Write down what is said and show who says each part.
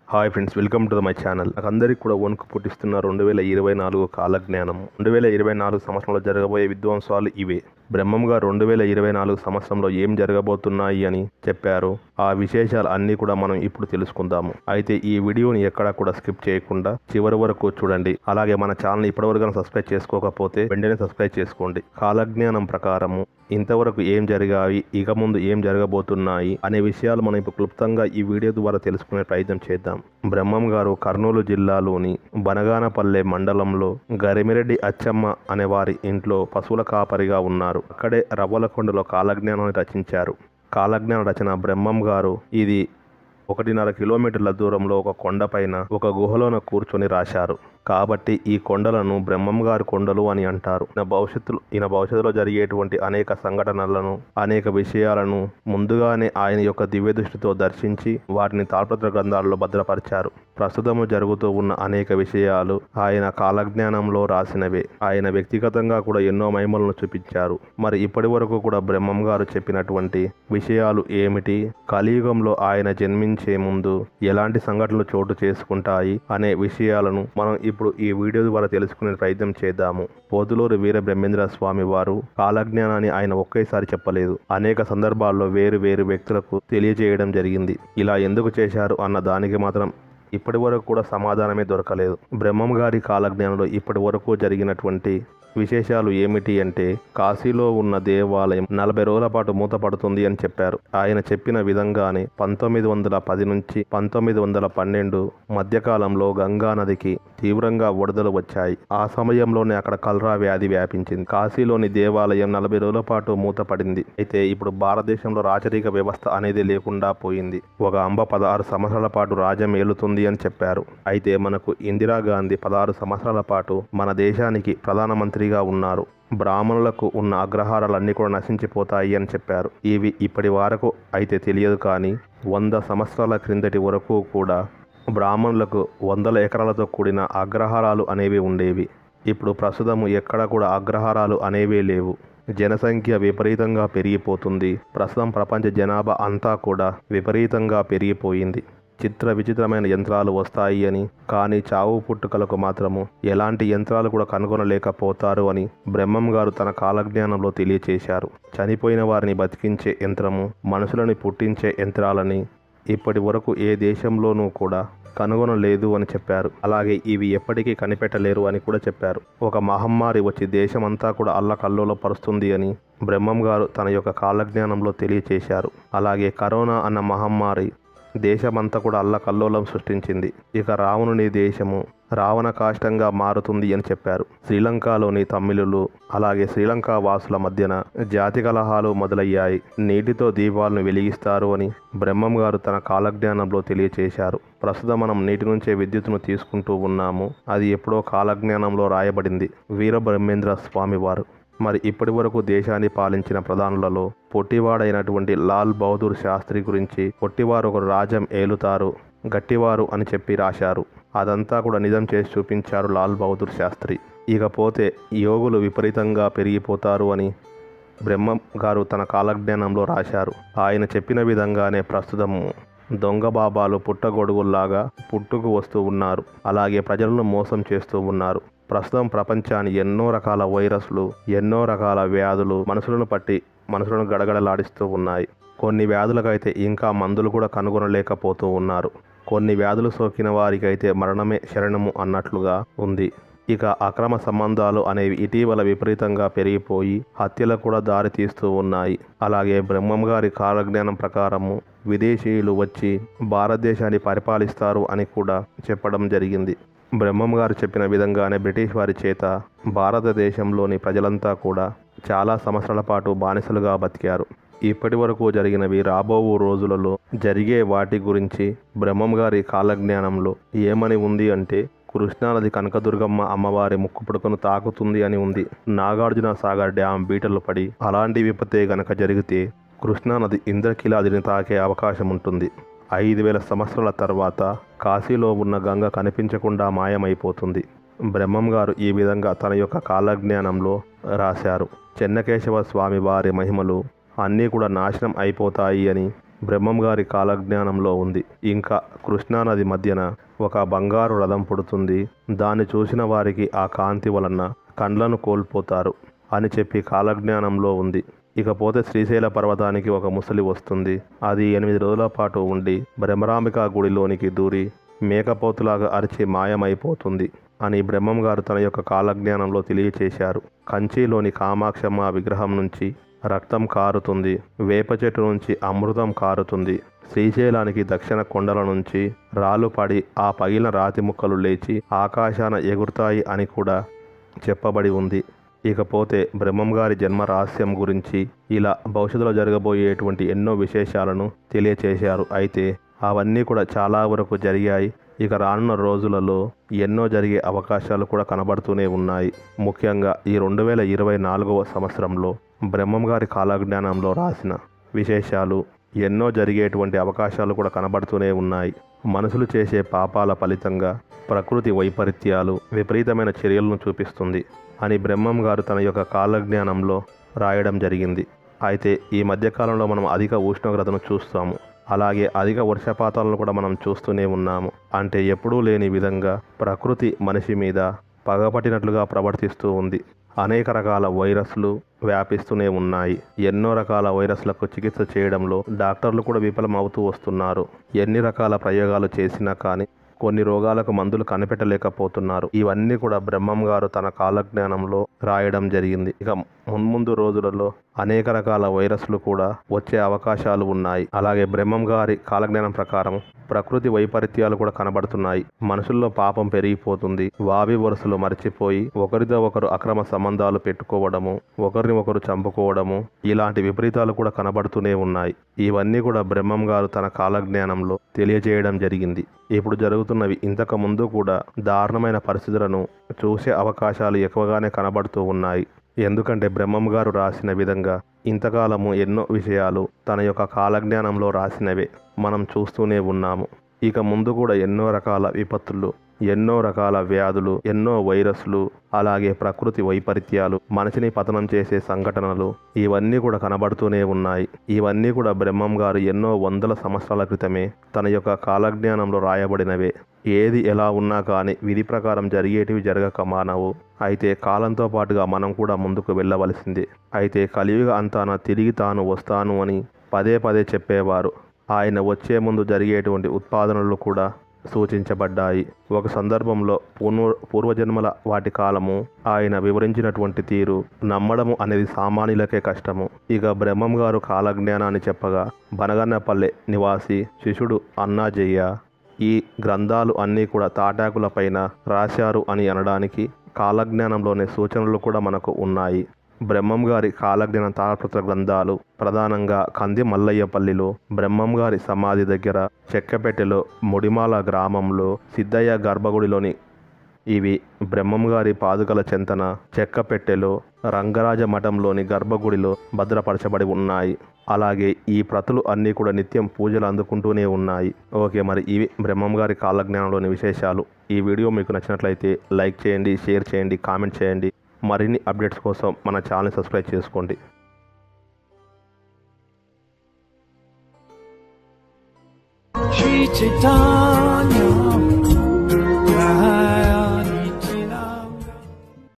Speaker 1: hi friends welcome to the my channel నాకు అందరికీ కూడా వణుకు పుట్టిస్తున్న రెండు వేల ఇరవై నాలుగు కాలజ్ఞానం రెండు వేల ఇరవై నాలుగు సంవత్సరంలో జరగబోయే విధ్వంసాలు ఇవే బ్రహ్మం గారు రెండు వేల ఇరవై నాలుగు సంవత్సరంలో ఏం జరగబోతున్నాయి అని చెప్పారు ఆ విశేషాలు అన్నీ కూడా మనం ఇప్పుడు తెలుసుకుందాము అయితే ఈ వీడియోని ఎక్కడా కూడా స్కిప్ చేయకుండా చివరి వరకు చూడండి అలాగే మన ఛానల్ ఇప్పటివరకు సబ్స్క్రైబ్ చేసుకోకపోతే వెంటనే సబ్స్క్రైబ్ చేసుకోండి కాలజ్ఞానం ప్రకారము ఇంతవరకు ఏం జరిగాయి ఇక ముందు ఏం జరగబోతున్నాయి అనే విషయాలు మనం ఇప్పుడు క్లుప్తంగా ఈ వీడియో ద్వారా తెలుసుకునే ప్రయత్నం చేద్దాం బ్రహ్మం గారు కర్నూలు జిల్లాలోని బనగానపల్లె మండలంలో గరిమిరెడ్డి అచ్చమ్మ అనే వారి ఇంట్లో పశువుల కాపరిగా ఉన్నారు అక్కడే రవ్వలకొండలో కాలజ్ఞానాన్ని రచించారు కాలజ్ఞాన రచన బ్రహ్మం గారు ఇది ఒకటిన్నర కిలోమీటర్ల దూరంలో ఒక కొండపైన ఒక గుహలోన కూర్చొని రాశారు కాబట్టి ఈ కొండలను బ్రహ్మం గారి కొండలు అని అంటారు ఈయన భవిష్యత్తులో ఈయన భవిష్యత్తులో జరిగేటువంటి అనేక సంఘటనలను అనేక విషయాలను ముందుగానే ఆయన యొక్క దివ్య దృష్టితో దర్శించి వాటిని తాళపత్ర గ్రంథాలలో భద్రపరిచారు ప్రస్తుతము జరుగుతూ ఉన్న అనేక విషయాలు ఆయన కాలజ్ఞానంలో రాసినవే ఆయన వ్యక్తిగతంగా కూడా ఎన్నో మహిమలను చూపించారు మరి ఇప్పటి వరకు కూడా బ్రహ్మం గారు చెప్పినటువంటి విషయాలు ఏమిటి కలియుగంలో ఆయన జన్మించే ముందు ఎలాంటి సంఘటనలు చోటు చేసుకుంటాయి అనే విషయాలను మనం ఇప్పుడు ఈ వీడియో ద్వారా తెలుసుకునే ప్రయత్నం చేద్దాము పోతులూరు వీర బ్రహ్మేంద్ర స్వామి వారు కాలజ్ఞానాన్ని ఆయన ఒకేసారి చెప్పలేదు అనేక సందర్భాల్లో వేరు వేరు వ్యక్తులకు తెలియజేయడం జరిగింది ఇలా ఎందుకు చేశారు అన్న దానికి మాత్రం ఇప్పటి వరకు కూడా సమాధానమే దొరకలేదు బ్రహ్మం గారి కాలజ్ఞానంలో ఇప్పటి వరకు జరిగినటువంటి విశేషాలు ఏమిటి అంటే కాశీలో ఉన్న దేవాలయం నలభై రోజుల పాటు మూతపడుతుంది అని చెప్పారు ఆయన చెప్పిన విధంగానే పంతొమ్మిది వందల పది నుంచి పంతొమ్మిది వందల పన్నెండు మధ్యకాలంలో గంగా నదికి తీవ్రంగా వరదలు వచ్చాయి ఆ సమయంలోనే అక్కడ కలరా వ్యాధి వ్యాపించింది కాశీలోని దేవాలయం నలభై రోజుల పాటు మూతపడింది అయితే ఇప్పుడు భారతదేశంలో రాచరిక వ్యవస్థ అనేది లేకుండా పోయింది ఒక అంబ పదహారు సంవత్సరాల పాటు రాజ్యం ఏలుతుంది అని చెప్పారు అయితే మనకు ఇందిరాగాంధీ పదహారు సంవత్సరాల పాటు మన దేశానికి ప్రధానమంత్రిగా ఉన్నారు బ్రాహ్మణులకు ఉన్న అగ్రహారాలన్నీ కూడా నశించిపోతాయి అని చెప్పారు ఇవి ఇప్పటి వరకు అయితే తెలియదు కానీ వంద సంవత్సరాల క్రిందటి వరకు కూడా బ్రాహ్మణులకు వందల ఎకరాలతో కూడిన అగ్రహారాలు అనేవి ఉండేవి ఇప్పుడు ప్రస్తుతము ఎక్కడ కూడా అగ్రహారాలు అనేవే లేవు జనసంఖ్య విపరీతంగా పెరిగిపోతుంది ప్రస్తుతం ప్రపంచ జనాభా అంతా కూడా విపరీతంగా పెరిగిపోయింది చిత్ర విచిత్రమైన యంత్రాలు వస్తాయి అని కానీ చావు పుట్టుకలకు మాత్రము ఎలాంటి యంత్రాలు కూడా కనుగొనలేకపోతారు అని బ్రహ్మం గారు తన కాలజ్ఞానంలో తెలియచేశారు చనిపోయిన వారిని బతికించే యంత్రము మనుషులని పుట్టించే యంత్రాలని ఇప్పటి వరకు ఏ దేశంలోనూ కూడా కనుగొనలేదు అని చెప్పారు అలాగే ఇవి ఎప్పటికీ కనిపెట్టలేరు అని కూడా చెప్పారు ఒక మహమ్మారి వచ్చి దేశమంతా కూడా అల్లకల్లోలో పరుస్తుంది అని బ్రహ్మం గారు తన యొక్క కాలజ్ఞానంలో తెలియచేశారు అలాగే కరోనా అన్న మహమ్మారి దేశమంతా కూడా అల్లకల్లోలం సృష్టించింది ఇక రావణుని దేశము రావణ కాష్టంగా మారుతుంది అని చెప్పారు శ్రీలంకలోని తమిళులు అలాగే శ్రీలంక వాసుల మధ్యన జాతి కలహాలు మొదలయ్యాయి నీటితో దీపాలను వెలిగిస్తారు అని బ్రహ్మం గారు తన కాలజ్ఞానంలో తెలియచేశారు ప్రస్తుతం మనం నీటి నుంచే విద్యుత్తును తీసుకుంటూ ఉన్నాము అది ఎప్పుడో కాలజ్ఞానంలో రాయబడింది వీరబ్రహ్మేంద్ర స్వామి వారు మరి ఇప్పటి వరకు దేశాన్ని పాలించిన ప్రధానులలో పొట్టివాడైనటువంటి లాల్ బహదూర్ శాస్త్రి గురించి పొట్టివారు ఒక రాజ్యం ఏలుతారు గట్టివారు అని చెప్పి రాశారు అదంతా కూడా నిజం చేసి చూపించారు లాల్ బహదూర్ శాస్త్రి ఇకపోతే యోగులు విపరీతంగా పెరిగిపోతారు అని బ్రహ్మ గారు తన కాలజ్ఞానంలో రాశారు ఆయన చెప్పిన విధంగానే ప్రస్తుతము దొంగ బాబాలు పుట్టగొడుగుల్లాగా పుట్టుకు వస్తూ ఉన్నారు అలాగే ప్రజలను మోసం చేస్తూ ఉన్నారు ప్రస్తుతం ప్రపంచాన్ని ఎన్నో రకాల వైరస్లు ఎన్నో రకాల వ్యాధులు మనుషులను పట్టి మనుషులను గడగడలాడిస్తూ ఉన్నాయి కొన్ని వ్యాధులకైతే ఇంకా మందులు కూడా కనుగొనలేకపోతూ ఉన్నారు కొన్ని వ్యాధులు సోకిన వారికైతే మరణమే శరణము అన్నట్లుగా ఉంది ఇక అక్రమ సంబంధాలు అనేవి ఇటీవల విపరీతంగా పెరిగిపోయి హత్యలకు కూడా దారి తీస్తూ ఉన్నాయి అలాగే బ్రహ్మం గారి కాలజ్ఞానం ప్రకారము విదేశీయులు వచ్చి భారతదేశాన్ని పరిపాలిస్తారు అని కూడా చెప్పడం జరిగింది బ్రహ్మం గారు చెప్పిన విధంగానే బ్రిటిష్ వారి చేత భారతదేశంలోని ప్రజలంతా కూడా చాలా సంవత్సరాల పాటు బానిసలుగా బతికారు ఇప్పటి వరకు జరిగినవి రాబో రోజులలో జరిగే వాటి గురించి బ్రహ్మం గారి కాలజ్ఞానంలో ఏమని ఉంది అంటే కృష్ణానది కనకదుర్గమ్మ అమ్మవారి ముక్కు పుడకను తాకుతుంది అని ఉంది నాగార్జున సాగర్ డ్యాం బీటలు పడి అలాంటి విపత్తే గనక జరిగితే కృష్ణానది ఇంద్రకిలాదిని తాకే అవకాశం ఉంటుంది ఐదు వేల సంవత్సరాల తర్వాత కాశీలో ఉన్న గంగ కనిపించకుండా మాయమైపోతుంది బ్రహ్మం గారు ఈ విధంగా తన యొక్క కాలజ్ఞానంలో రాశారు చెన్నకేశవ స్వామి వారి మహిమలు అన్నీ కూడా నాశనం అయిపోతాయి అని బ్రహ్మం గారి కాలజ్ఞానంలో ఉంది ఇంకా కృష్ణానది మధ్యన ఒక బంగారు రథం పుడుతుంది దాన్ని చూసిన వారికి ఆ కాంతి వలన కండ్లను కోల్పోతారు అని చెప్పి కాలజ్ఞానంలో ఉంది ఇకపోతే శ్రీశైల పర్వతానికి ఒక ముసలి వస్తుంది అది ఎనిమిది రోజుల పాటు ఉండి బ్రహ్మరాంబిక గుడిలోనికి దూరి మేకపోతులాగా అరిచి మాయమైపోతుంది అని బ్రహ్మం గారు తన యొక్క కాలజ్ఞానంలో తెలియచేశారు కంచిలోని కామాక్షమ్మ విగ్రహం నుంచి రక్తం కారుతుంది వేప చెట్టు నుంచి అమృతం కారుతుంది శ్రీశైలానికి దక్షిణ కొండల నుంచి రాళ్ళు పడి ఆ పగిలిన రాతి ముక్కలు లేచి ఆకాశాన ఎగురుతాయి అని కూడా చెప్పబడి ఉంది ఇకపోతే బ్రహ్మం గారి జన్మ రహస్యం గురించి ఇలా భవిష్యత్తులో జరగబోయేటువంటి ఎన్నో విశేషాలను తెలియచేశారు అయితే అవన్నీ కూడా చాలా వరకు జరిగాయి ఇక రానున్న రోజులలో ఎన్నో జరిగే అవకాశాలు కూడా కనబడుతూనే ఉన్నాయి ముఖ్యంగా ఈ రెండు వేల ఇరవై నాలుగవ సంవత్సరంలో బ్రహ్మం గారి కాలజ్ఞానంలో రాసిన విశేషాలు ఎన్నో జరిగేటువంటి అవకాశాలు కూడా కనబడుతూనే ఉన్నాయి మనుషులు చేసే పాపాల ఫలితంగా ప్రకృతి వైపరీత్యాలు విపరీతమైన చర్యలను చూపిస్తుంది అని బ్రహ్మం గారు తన యొక్క కాలజ్ఞానంలో రాయడం జరిగింది అయితే ఈ మధ్యకాలంలో మనం అధిక ఉష్ణోగ్రతను చూస్తాము అలాగే అధిక వర్షపాతాలను కూడా మనం చూస్తూనే ఉన్నాము అంటే ఎప్పుడూ లేని విధంగా ప్రకృతి మనిషి మీద పగపట్టినట్లుగా ప్రవర్తిస్తూ ఉంది అనేక రకాల వైరస్లు వ్యాపిస్తూనే ఉన్నాయి ఎన్నో రకాల వైరస్లకు చికిత్స చేయడంలో డాక్టర్లు కూడా విఫలమవుతూ వస్తున్నారు ఎన్ని రకాల ప్రయోగాలు చేసినా కానీ కొన్ని రోగాలకు మందులు కనిపెట్టలేకపోతున్నారు ఇవన్నీ కూడా బ్రహ్మం గారు తన కాలజ్ఞానంలో రాయడం జరిగింది ఇక మున్ముందు రోజులలో అనేక రకాల వైరస్లు కూడా వచ్చే అవకాశాలు ఉన్నాయి అలాగే బ్రహ్మం గారి కాలజ్ఞానం ప్రకారం ప్రకృతి వైపరీత్యాలు కూడా కనబడుతున్నాయి మనుషుల్లో పాపం పెరిగిపోతుంది వావి వరుసలు మరిచిపోయి ఒకరితో ఒకరు అక్రమ సంబంధాలు పెట్టుకోవడము ఒకరిని ఒకరు చంపుకోవడము ఇలాంటి విపరీతాలు కూడా కనబడుతూనే ఉన్నాయి ఇవన్నీ కూడా బ్రహ్మం గారు తన కాలజ్ఞానంలో తెలియజేయడం జరిగింది ఇప్పుడు జరుగుతున్నవి ఇంతకు ముందు కూడా దారుణమైన పరిస్థితులను చూసే అవకాశాలు ఎక్కువగానే కనబడుతూ ఉన్నాయి ఎందుకంటే బ్రహ్మం గారు రాసిన విధంగా ఇంతకాలము ఎన్నో విషయాలు తన యొక్క కాలజ్ఞానంలో రాసినవే మనం చూస్తూనే ఉన్నాము ఇక ముందు కూడా ఎన్నో రకాల విపత్తులు ఎన్నో రకాల వ్యాధులు ఎన్నో వైరస్లు అలాగే ప్రకృతి వైపరీత్యాలు మనిషిని పతనం చేసే సంఘటనలు ఇవన్నీ కూడా కనబడుతూనే ఉన్నాయి ఇవన్నీ కూడా బ్రహ్మం గారు ఎన్నో వందల సంవత్సరాల క్రితమే తన యొక్క కాలజ్ఞానంలో రాయబడినవే ఏది ఎలా ఉన్నా కానీ విధి ప్రకారం జరిగేటివి జరగక మానవు అయితే కాలంతో పాటుగా మనం కూడా ముందుకు వెళ్ళవలసిందే అయితే కలియుగ అంతాన తిరిగి తాను వస్తాను అని పదే పదే చెప్పేవారు ఆయన వచ్చే ముందు జరిగేటువంటి ఉత్పాదనలు కూడా సూచించబడ్డాయి ఒక సందర్భంలో పూర్వ పూర్వజన్మల వాటి కాలము ఆయన వివరించినటువంటి తీరు నమ్మడము అనేది సామాన్యులకే కష్టము ఇక బ్రహ్మం గారు కాలజ్ఞానాన్ని చెప్పగా బనగన్నపల్లె నివాసి శిష్యుడు అన్నాజయ్య ఈ గ్రంథాలు అన్నీ కూడా తాటాకుల పైన రాశారు అని అనడానికి కాలజ్ఞానంలోని సూచనలు కూడా మనకు ఉన్నాయి బ్రహ్మం గారి కాలజ్ఞాన తాళపత్ర గ్రంథాలు ప్రధానంగా కంది మల్లయ్యపల్లిలో బ్రహ్మం గారి సమాధి దగ్గర చెక్కపెట్టెలో ముడిమాల గ్రామంలో సిద్ధయ్య గర్భగుడిలోని ఇవి బ్రహ్మం గారి పాదుకల చెంతన చెక్కపెట్టెలో రంగరాజ మఠంలోని గర్భగుడిలో భద్రపరచబడి ఉన్నాయి అలాగే ఈ ప్రతులు అన్నీ కూడా నిత్యం పూజలు అందుకుంటూనే ఉన్నాయి ఓకే మరి ఇవి బ్రహ్మం గారి కాలజ్ఞానంలోని విశేషాలు ఈ వీడియో మీకు నచ్చినట్లయితే లైక్ చేయండి షేర్ చేయండి కామెంట్ చేయండి మరిన్ని అప్డేట్స్ కోసం మన ఛానల్ సబ్స్క్రైబ్ చేసుకోండి
Speaker 2: Shri Chaitanya